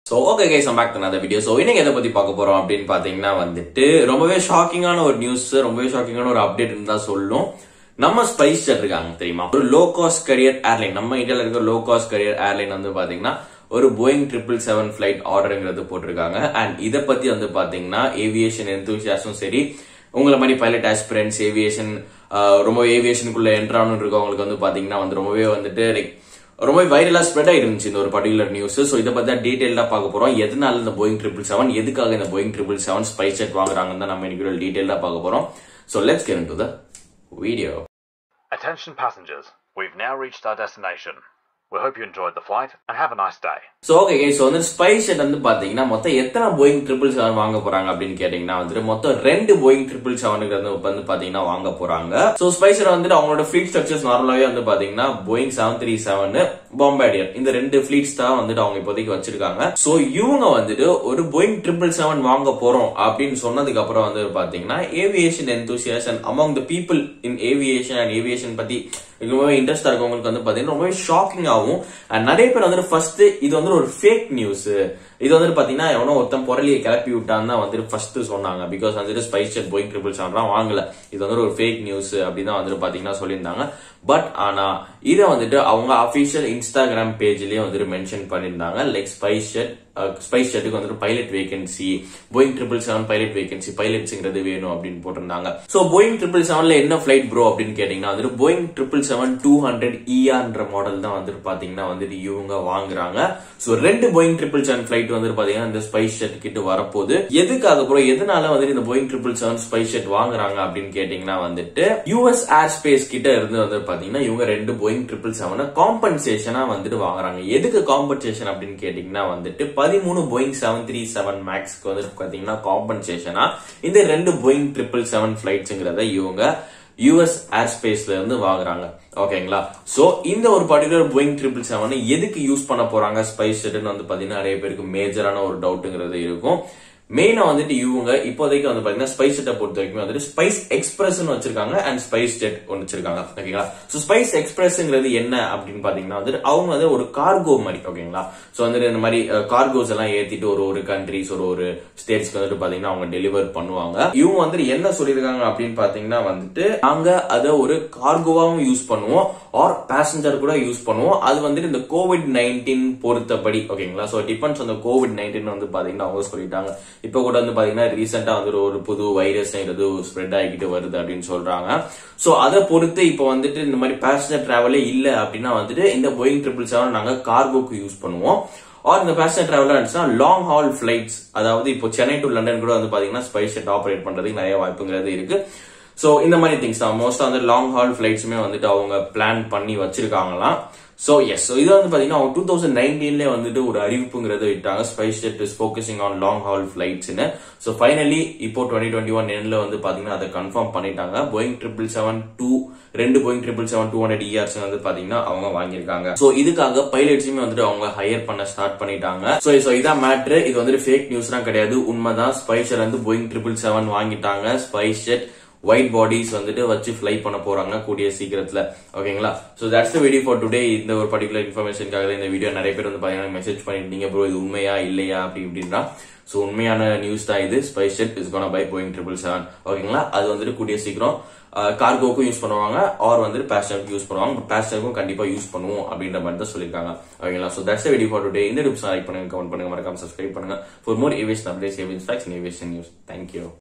So okay guys back பண்ண video so இன்னைக்கு எதை பத்தி பார்க்க போறோம் அப்படின்னு பாத்தீங்கன்னா வந்துட்டு ரொம்பவே ஷாக்கிங்கான ஒரு நியூஸ் ரொம்பவே ஷாக்கிங்கான ஒரு அப்டேட் இருந்தா சொல்லும் நம்ம ஸ்பைஸ் ஜெட் இருக்காங்க தெரியுமா ஒரு லோ காஸ்ட் கரியர் ஏர்லைன் நம்ம இந்தியாவில் இருக்க லோ காஸ்ட் கரியர் ஏர்லைன் வந்து பாத்தீங்கன்னா ஒரு போயிங் ட்ரிபிள் செவன் ஃபிளைட் ஆர்டருங்கிறது போட்டிருக்காங்க அண்ட் இதை பத்தி வந்து பாத்தீங்கன்னா ஏவியேஷன் எந்தூசியாஸும் சரி உங்களை மாதிரி பைலட் ஆஸ்பிரன்ஸ் ஏவியேஷன் ரொம்ப ஏவியேஷனுக்குள்ள என்ட்ரானு இருக்கவங்களுக்கு வந்து பாத்தீங்கன்னா வந்து ரொம்பவே வந்துட்டு லைக் ரொம்ப வைரலா ஸ்ப்ரெட் ஆயிருந்துச்சு இந்த ஒரு பர்டிகுலர் நியூஸ் ஸோ இதை பத்தி தான் டீடைல்டா பார்க்க போறோம் எதனால இந்த போயிங் ட்ரிபிள் செவன் எதுக்காக இந்த Boeing triple seven SpiceJet வாங்குறாங்கன்னு தான் நம்ம இன்னைக்கு டீடைல்டா பார்க்க போறோம் so let's get to the video Attention passengers, we've now reached our destination. We hope you enjoyed the flight and have a nice day. So okay so வந்து SpiceJet வந்து பாத்தீங்கன்னா மொத்தம் எத்தனை போயிங் ட்ரிபிள் செவன் வாங்க போறாங்க அப்படின்னு கேட்டீங்கன்னா வந்துட்டு மொத்தம் ரெண்டு போயிங் ட்ரிபிள் செவனுக்கு வந்து பாத்தீங்கன்னா வாங்க போறாங்க ஸோ ஸ்பைஸ் ஜெட் வந்துட்டு அவங்களோட ஃபிளீட் ஸ்ட்ரக்சர்ஸ் நார்மலாவே வந்து பாத்தீங்கன்னா Boeing seven three seven Bombardier இந்த ரெண்டு ஃபிளீட்ஸ் தான் வந்துட்டு அவங்க இப்போதைக்கு வச்சிருக்காங்க ஸோ இவங்க வந்துட்டு ஒரு போயிங் ட்ரிபிள் செவன் வாங்க போறோம் அப்படின்னு சொன்னதுக்கு அப்புறம் வந்து பாத்தீங்கன்னா aviation enthusiasts and among the people in aviation and aviation பத்தி ரொம்பவே இன்ட்ரெஸ்டா இருக்கவங்களுக்கு வந்து பாத்தீங்கன்னா ரொம்பவே ஷாக்கிங் ஆகும் அண்ட் நிறைய பேர் வந்துட்டு ஃபர்ஸ்ட் இது வந்து ஒரு ஃபேக் நியூஸ் இது வந்துட்டு பாத்தீங்கன்னா எவனோ ஒருத்தன் பொருளியை கிளப்பி விட்டான்னு தான் வந்துட்டு ஃபர்ஸ்ட் சொன்னாங்க பிகாஸ் வந்துட்டு SpiceJet Boeing triple seven வாங்கல இது வந்து ஒரு ஃபேக் நியூஸ் அப்படின்னு தான் வந்துட்டு பாத்தீங்கன்னா சொல்லியிருந்தாங்க பட் ஆனா இதை வந்துட்டு அவங்க அபிஷியல் இன்ஸ்டாகிராம் பேஜ்லயே வந்துட்டு மென்ஷன் பண்ணியிருந்தாங்க லைக் ஸ்பைஸ் செட் ஸ்பைஸ் ஜெட்டுக்கு வந்துட்டு pilot vacancy Boeing triple seven pilot vacancy பைலட்ஸ்ங்கிறது வேணும் அப்படின்னு போட்டிருந்தாங்க சோ போயிங் ட்ரிபிள் செவன்ல என்ன பிளைட் ப்ரோ அப்படின்னு கேட்டீங்கன்னா வந்துட்டு Boeing triple seven two hundred இஆர்ன்ற மாடல் தான் வந்துட்டு பாத்தீங்கன்னா வந்துட்டு இவங்க வாங்குறாங்க சோ ரெண்டு போயிங் ட்ரிபிள் செவன் பிளைட் வந்துட்டு பாத்தீங்கன்னா இந்த ஸ்பைஸ் ஜெட் கிட்ட வரப்போகுது எதுக்காக ப்ரோ எதனால வந்துட்டு இந்த Boeing triple seven SpiceJet வாங்குறாங்க அப்படின்னு கேட்டீங்கன்னா வந்துட்டு யூஎஸ் ஏர் ஸ்பேஸ் கிட்ட இருந்து வந்து பாத்தீங்கன்னா இவங்க ரெண்டு போயிங் ட்ரிபிள் செவனை காம்பன்சேஷனா வந்துட்டு வாங்குறாங்க எதுக்கு காம்பன்சேஷன் அப்படின்னு கேட்டீங்கன்னா வந்துட்டு பதிமூணு போயிங் செவன் த்ரீ செவன் மேக்ஸ்க்கு வந்து பாத்தீங்கன்னா காம்பன்சேஷனா இந்த ரெண்டு போயிங் ட்ரிபிள் செவன் பிளைட்ஸ்ங்கிறத இவங்க யூஎஸ் ஏர் ஸ்பேஸ்ல இருந்து வாங்குறாங்க ஓகேங்களா சோ இந்த ஒரு பர்டிகுலர் போயிங் ட்ரிபிள் செவன் எதுக்கு யூஸ் பண்ண போறாங்க ஸ்பைஸ் ஜெட்னு வந்து பாத்தீங்கன்னா நிறைய பேருக்கு மேஜரான ஒரு டவுட்டுங்கிறது இருக்கும் மெயினா வந்துட்டு இவங்க இப்போதைக்கு வந்து பாத்தீங்கன்னா ஸ்பைஸ் ஜெட்டை பொறுத்த வரைக்கும் வந்துட்டு ஸ்பைஸ் எக்ஸ்பிரஸ் வச்சிருக்காங்க அண்ட் ஸ்பைஸ் ஜெட் ஒன்று வச்சிருக்காங்க ஓகேங்களா சோ ஸ்பைஸ் எக்ஸ்பிரஸ்ங்கிறது என்ன அப்படின்னு பாத்தீங்கன்னா வந்துட்டு அவங்க வந்து ஒரு கார்கோ மாதிரி ஓகேங்களா சோ வந்துட்டு இந்த மாதிரி கார்கோஸ் எல்லாம் ஏத்திட்டு ஒரு ஒரு கண்ட்ரிஸ் ஒரு ஒரு ஸ்டேட்ஸ்க்கு வந்துட்டு பாத்தீங்கன்னா அவங்க டெலிவர் பண்ணுவாங்க இவங்க வந்துட்டு என்ன சொல்லியிருக்காங்க அப்படின்னு பாத்தீங்கன்னா வந்துட்டு நாங்க அதை ஒரு கார்கோவாவும் யூஸ் பண்ணுவோம் ஆர் பேசஞ்சர் கூட யூஸ் பண்ணுவோம் அது வந்துட்டு இந்த கோவிட் நைன்டீன் பொறுத்தபடி ஓகேங்களா சோ டிபெண்ட்ஸ் அந்த கோவிட் நைன்டீன் வந்து பாத்தீங்கன்னா அவங்க சொல்லிட்டாங்க இப்ப கூட வந்து பாத்தீங்கன்னா ரீசெண்டா வந்து ஒரு புது வைரஸ்ங்கிறது ஸ்ப்ரெட் ஆகிட்டு வருது அப்படின்னு சொல்றாங்க சோ அதை பொறுத்து இப்ப வந்துட்டு இந்த மாதிரி பேசஞ்சர் டிராவலே இல்ல அப்படின்னா வந்துட்டு இந்த போயிங் ட்ரிபிள் செவன் நாங்க கார்கோக்கு யூஸ் பண்ணுவோம் ஆர் இந்த பேசஞ்சர் டிராவலா இருந்துச்சுன்னா லாங் ஹால் பிளைட்ஸ் அதாவது இப்போ சென்னை டு லண்டன் கூட வந்து பாத்தீங்கன்னா ஸ்பைஸ் ஜெட் ஆப்ரேட் பண்றதுக்கு நிறைய வாய்ப்புங்கிறது இருக்கு சோ இந்த மாதிரி திங்ஸ் தான் மோஸ்டா வந்து லாங் ஹால் பிளைட்ஸுமே வந்துட்டு அவங்க பிளான் பண்ணி வச்சிருக்காங்களாம் சோ எஸ் ஸோ இது வந்து பாத்தீங்கன்னா அவங்க டூ தௌசண்ட் நைன்டீன்ல வந்துட்டு ஒரு அறிவிப்புங்கிறத விட்டாங்க SpiceJet is focusing on long haul பிளைட்ஸ்னு ஸோ ஃபைனலி இப்போ டுவெண்ட்டி டுவெண்ட்டி ஒன் எண்ட்ல வந்து பாத்தீங்கன்னா அதை கன்ஃபார்ம் பண்ணிட்டாங்க போயிங் ட்ரிபிள் செவன் டூ ரெண்டு Boeing triple seven two hundred ER வந்து பாத்தீங்கன்னா அவங்க வாங்கியிருக்காங்க சோ இதுக்காக பைலட்ஸுமே வந்துட்டு அவங்க ஹையர் பண்ண ஸ்டார்ட் பண்ணிட்டாங்க சோ சோ இதான் மேட்ரு இது வந்துட்டு ஃபேக் நியூஸ்லாம் கிடையாது உண்மைதான் ஸ்பைஸ் ஜெட் வந்து போயிங் ட்ரிபிள் செவன் வாங்கிட்டாங்க ஸ்பைஸ் ஜெட் ஒயிட் பாடிஸ் வந்துட்டு வச்சு ஃபிளை பண்ண போறாங்க கூடிய சீக்கிரத்துல ஓகேங்களா so that's the video for today இந்த ஒரு பர்டிகுலர் இன்ஃபர்மேஷனுக்காக இந்த வீடியோ நிறைய பேர் வந்து பாத்தீங்கன்னா மெசேஜ் பண்ணிருந்தீங்க ப்ரோ இது உண்மையா இல்லையா அப்படி இப்படின்னா சோ உண்மையான நியூஸ் தான் இது SpiceJet is gonna buy Boeing triple seven ஓகேங்களா அது வந்துட்டு கூடிய சீக்கிரம் கார்கோக்கும் யூஸ் பண்ணுவாங்க ஆர் வந்துட்டு பேசஞ்சருக்கும் யூஸ் பண்ணுவாங்க பட் பேசஞ்சருக்கும் கண்டிப்பா யூஸ் பண்ணுவோம் அப்படின்ற மாதிரி தான் சொல்லியிருக்காங்க ஓகேங்களா so that's video for today இந்த டிப்ஸ் லைக் பண்ணுங்க கமெண்ட் பண்ணுங்க மறக்காம சப்ஸ்கிரைப் பண்ணுங்க for more aviation updates avian facts aviation news thank you